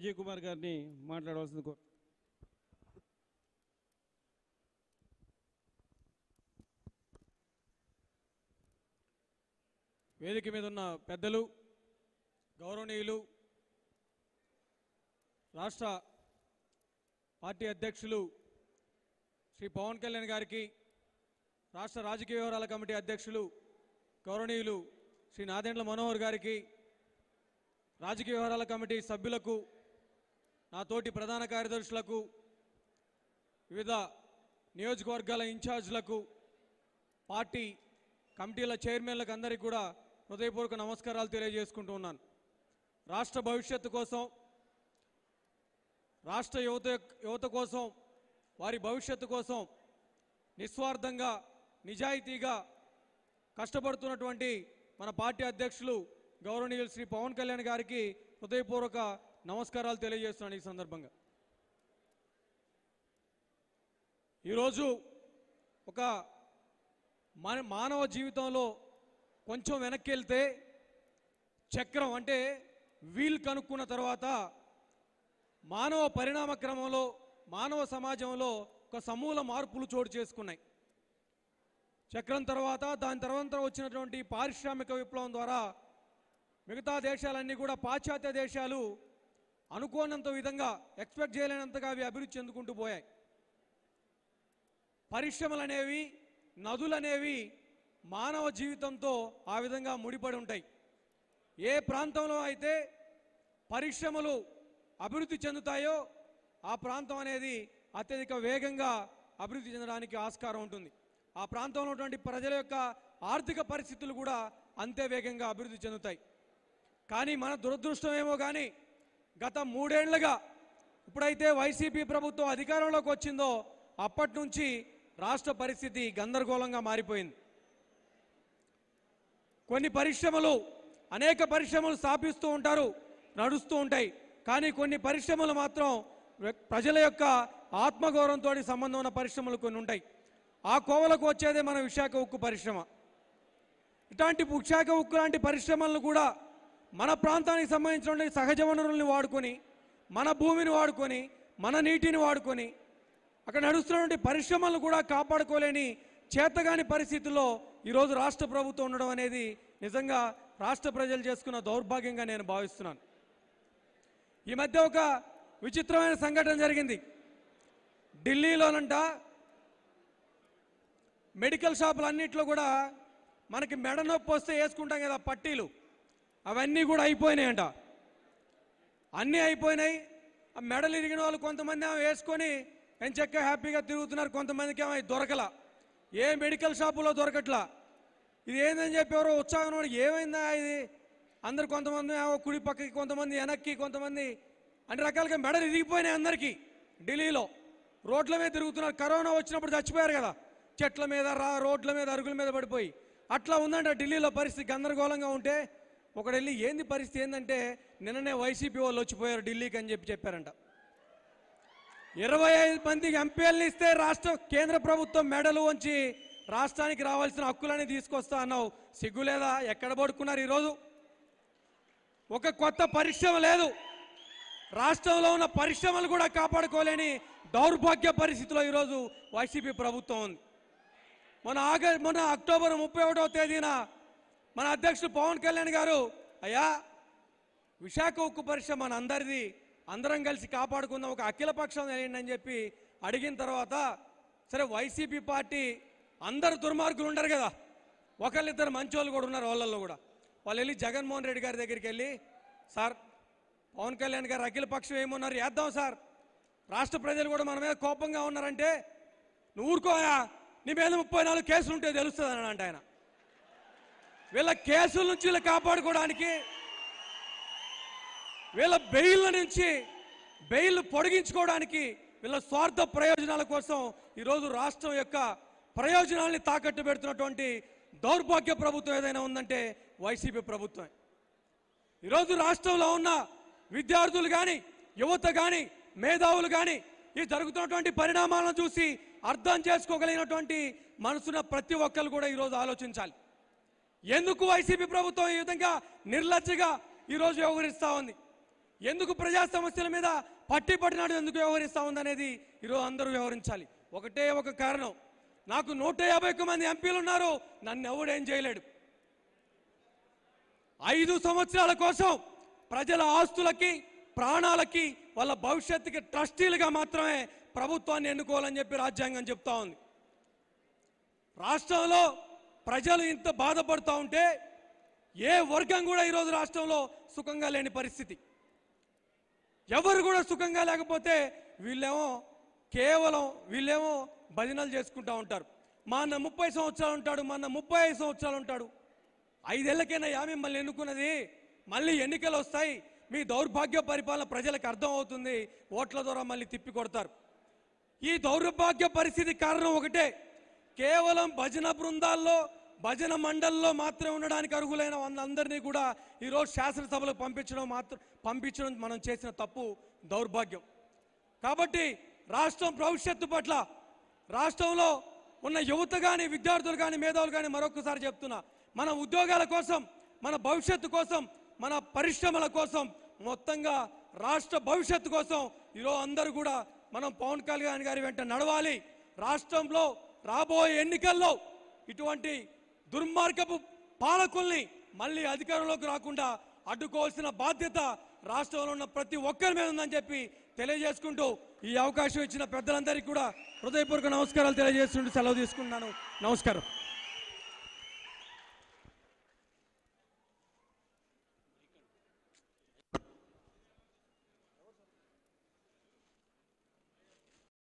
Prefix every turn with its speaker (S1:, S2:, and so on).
S1: విజయ్ కుమార్ గారిని మాట్లాడవలసింది కో- వేదిక మీద ఉన్న పెద్దలు గౌరవనీయులు రాష్ట్ర పార్టీ అధ్యక్షులు శ్రీ పవన్ కళ్యాణ్ గారికి రాష్ట్ర రాజకీయ వ్యవహారాల కమిటీ అధ్యక్షులు గౌరవనీయులు శ్రీ నాదెండ్ల మనోహర్ గారికి రాజకీయ వ్యవహారాల కమిటీ సభ్యులకు నా తోటి ప్రధాన కార్యదర్శులకు వివిధ నియోజకవర్గాల ఇన్ఛార్జ్లకు పార్టీ కమిటీల చైర్మన్లకు అందరికీ కూడా హృదయపూర్వక నమస్కారాలు తెలియజేసుకుంటూ ఉన్నాను రాష్ట్ర భవిష్యత్తు కోసం రాష్ట్ర యువత యొక్క- యువత కోసం వారి భవిష్యత్తు కోసం నిస్వార్థంగా నిజాయితీగా కష్టపడుతున్నటువంటి మన పార్టీ అధ్యక్షులు గౌరవనీయులు శ్రీ పవన్ కళ్యాణ్ గారికి హృదయపూర్వక నమస్కారాలు తెలియజేస్తున్నాను ఈ సందర్భంగా ఈరోజు ఒక మన మానవ జీవితంలో కొంచెం వెనక్కి వెళ్తే చక్రం అంటే వీల్ కనుక్కున్న తర్వాత మానవ పరిణామ క్రమంలో మానవ సమాజంలో ఒక సమూల మార్పులు చోటు చేసుకున్నాయి చక్రం తర్వాత దాని తర్వాత వచ్చినటువంటి పారిశ్రామిక విప్లవం ద్వారా మిగతా దేశాలన్నీ కూడా పాశ్చాత్య దేశాలు అనుకోనంత విధంగా ఎక్స్పెక్ట్ చేయలేనంతగా అవి అభివృద్ధి చెందుకుంటూ పోయాయి పరిశ్రమలు అనేవి నదులు అనేవి మానవ జీవితంతో ఆ విధంగా ముడిపడి ఉంటాయి ఏ ప్రాంతంలో అయితే పరిశ్రమలు అభివృద్ధి చెందుతాయో ఆ ప్రాంతం అనేది అత్యధిక వేగంగా అభివృద్ధి చెందడానికి ఆస్కారం ఉంటుంది ఆ ప్రాంతంలో ఉన్నటువంటి ప్రజల యొక్క ఆర్థిక పరిస్థితులు కూడా అంతే వేగంగా అభివృద్ధి చెందుతాయి కానీ మన దురదృష్టం ఏమో కానీ గత మూడేళ్లుగా ఇప్పుడైతే వైసీపీ ప్రభుత్వం అధికారంలోకి వచ్చిందో అప్పటి నుంచి రాష్ట్ర పరిస్థితి గందరగోళంగా మారిపోయింది కొన్ని పరిశ్రమలు అనేక పరిశ్రమలు స్థాపిస్తూ ఉంటారు నడుస్తూ ఉంటాయి కానీ కొన్ని పరిశ్రమలు మాత్రం వ్య- ప్రజల యొక్క ఆత్మగౌరవంతో సంబంధం ఉన్న పరిశ్రమలు కొన్ని ఉంటాయి ఆ కోవలకు వచ్చేదే మన విశాఖ ఉక్కు పరిశ్రమ ఇట్లాంటి విశాఖ ఉక్కు లాంటి పరిశ్రమలను కూడా మన ప్రాంతానికి సంబంధించిన సహజ వనరుల్ని వాడుకొని మన భూమిని వాడుకొని మన నీటిని వాడుకొని అక్కడ నడుస్తున్నటువంటి పరిశ్రమలను కూడా కాపాడుకోలేని చేతగాని పరిస్థితుల్లో ఈరోజు రాష్ట్ర ప్రభుత్వం ఉండడం అనేది నిజంగా రాష్ట్ర ప్రజలు చేసుకున్న దౌర్భాగ్యంగా నేను భావిస్తున్నాను ఈ మధ్య ఒక విచిత్రమైన సంఘటన జరిగింది ఢిల్లీలోనంట మెడికల్ షాపులు అన్నింటిలో కూడా మనకి మెడ నొప్పి వస్తే వేసుకుంటాం కదా పట్టీలు అవన్నీ కూడా అయిపోయినాయంట అన్నీ అయిపోయినాయి ఆ మెడలు ఇరిగిన వాళ్ళు కొంతమంది ఏమో వేసుకొని ఎంచక్క హ్యాపీగా తిరుగుతున్నారు కొంతమందికి ఏమో ఇది దొరకల ఏ మెడికల్ షాపులో దొరకట్లా ఇది ఏందని చెప్పి ఎవరో ఉత్సాహం ఉన్నవాడు, ఏమైందా ఇది అందరు కొంతమంది ఏమో కుడి పక్కకి కొంతమంది వెనక్కి కొంతమంది అన్ని రకాలుగా మెడలు ఇరిగిపోయినాయి అందరికీ ఢిల్లీలో రోడ్ల మీద తిరుగుతున్నారు కరోనా వచ్చినప్పుడు చచ్చిపోయారు కదా చెట్ల మీద రా రోడ్ల మీద అరుగుల మీద పడిపోయి అట్లా ఉందంట ఢిల్లీలో పరిస్థితి గందరగోళంగా ఉంటే ఒకడు వెళ్ళి ఏంది పరిస్థితి ఏంటంటే నిన్ననే వైసీపీ వాళ్ళు వచ్చిపోయారు ఢిల్లీకి అని చెప్పి చెప్పారంట ఇరవై ఐదు మంది ఎంపీఎల్ని ఇస్తే రాష్ట్ర కేంద్ర ప్రభుత్వం మెడలు వంచి రాష్ట్రానికి రావాల్సిన హక్కులని తీసుకొస్తా అన్నావు సిగ్గు లేదా ఎక్కడ పడుకున్నారు ఈరోజు ఒక కొత్త పరిశ్రమ లేదు రాష్ట్రంలో ఉన్న పరిశ్రమలు కూడా కాపాడుకోలేని దౌర్భాగ్య పరిస్థితిలో ఈరోజు వైసీపీ ప్రభుత్వం ఉంది మన ఆగ మన అక్టోబర్ ముప్పై ఒకటో తేదీన మన అధ్యక్షుడు పవన్ కళ్యాణ్ గారు అయ్యా విశాఖ ఉక్కు పరిశ్రమ మన అందరిది అందరం కలిసి కాపాడుకుందాం ఒక అఖిల పక్షం వేయండి అని చెప్పి అడిగిన తర్వాత సరే వైసీపీ పార్టీ అందరు దుర్మార్గులు ఉండరు కదా ఒకళ్ళిద్దరు మంచోళ్ళు కూడా ఉన్నారు వాళ్ళల్లో కూడా వాళ్ళు వెళ్ళి జగన్మోహన్ రెడ్డి గారి దగ్గరికి వెళ్ళి సార్ పవన్ కళ్యాణ్ గారు అఖిల పక్షం ఏమన్నారు వేద్దాం సార్ రాష్ట్ర ప్రజలు కూడా మన మీద కోపంగా ఉన్నారంటే నువ్వు ఊరుకోయా నీ మీద ముప్పై నాలుగు కేసులు ఉంటే తెలుస్తుంది అని అంట ఆయన వీళ్ళ కేసుల నుంచి వీళ్ళు కాపాడుకోవడానికి వీళ్ళ బెయిల్ నుంచి బెయిల్ పొడిగించుకోవడానికి వీళ్ళ స్వార్థ ప్రయోజనాల కోసం ఈరోజు రాష్ట్రం యొక్క ప్రయోజనాల్ని తాకట్టు పెడుతున్నటువంటి దౌర్భాగ్య ప్రభుత్వం ఏదైనా ఉందంటే వైసీపీ ప్రభుత్వం ఈరోజు రాష్ట్రంలో ఉన్న విద్యార్థులు కానీ యువత కానీ మేధావులు కానీ ఈ జరుగుతున్నటువంటి పరిణామాలను చూసి అర్థం చేసుకోగలిగినటువంటి మనసున్న ప్రతి ఒక్కరు కూడా ఈరోజు ఆలోచించాలి ఎందుకు వైసీపీ ప్రభుత్వం ఈ విధంగా నిర్లజ్జగా ఈరోజు వ్యవహరిస్తూ ఉంది ఎందుకు ప్రజా సమస్యల మీద పట్టి పట్టినాడు ఎందుకు వ్యవహరిస్తా ఉందనేది ఈరోజు అందరూ వ్యవహరించాలి ఒకటే ఒక కారణం నాకు నూట యాభై ఒక్క మంది ఎంపీలు ఉన్నారు నన్ను ఎవడేం చేయలేడు ఐదు సంవత్సరాల కోసం ప్రజల ఆస్తులకి ప్రాణాలకి వాళ్ళ భవిష్యత్తుకి ట్రస్టీలుగా మాత్రమే ప్రభుత్వాన్ని ఎన్నుకోవాలని చెప్పి రాజ్యాంగం చెప్తా ఉంది రాష్ట్రంలో ప్రజలు ఇంత బాధపడుతూ ఉంటే ఏ వర్గం కూడా ఈరోజు రాష్ట్రంలో సుఖంగా లేని పరిస్థితి ఎవరు కూడా సుఖంగా లేకపోతే వీళ్ళేమో కేవలం వీళ్ళేమో భజనలు చేసుకుంటూ ఉంటారు మా అన్న ముప్పై సంవత్సరాలు ఉంటాడు మా అన్న ముప్పై ఐదు సంవత్సరాలు ఉంటాడు ఐదేళ్లకైనా యా మిమ్మల్ని ఎన్నుకున్నది మళ్ళీ ఎన్నికలు వస్తాయి మీ దౌర్భాగ్య పరిపాలన ప్రజలకు అర్థం అవుతుంది ఓట్ల ద్వారా మళ్ళీ తిప్పి కొడతారు ఈ దౌర్భాగ్య పరిస్థితి కారణం ఒకటే కేవలం భజన బృందాల్లో భజన మండల్లో మాత్రమే ఉండడానికి అర్హులైన వాళ్ళందరినీ కూడా ఈరోజు శాసనసభలకు పంపించడం మాత్రం పంపించడం మనం చేసిన తప్పు దౌర్భాగ్యం కాబట్టి రాష్ట్రం భవిష్యత్తు పట్ల రాష్ట్రంలో ఉన్న యువత కానీ విద్యార్థులు కానీ మేధావులు కానీ మరొకసారి చెప్తున్నా మన ఉద్యోగాల కోసం మన భవిష్యత్తు కోసం మన పరిశ్రమల కోసం మొత్తంగా రాష్ట్ర భవిష్యత్తు కోసం ఈరోజు అందరూ కూడా మనం పవన్ కళ్యాణ్ గారి వెంట నడవాలి రాష్ట్రంలో రాబోయే ఎన్నికల్లో ఇటువంటి దుర్మార్గపు పాలకుల్ని మళ్ళీ అధికారంలోకి రాకుండా అడ్డుకోవాల్సిన బాధ్యత రాష్ట్రంలో ఉన్న ప్రతి ఒక్కరి మీద ఉందని చెప్పి తెలియజేసుకుంటూ ఈ అవకాశం ఇచ్చిన పెద్దలందరికీ కూడా హృదయపూర్వక నమస్కారాలు తెలియజేస్తుంటూ సెలవు తీసుకుంటున్నాను నమస్కారం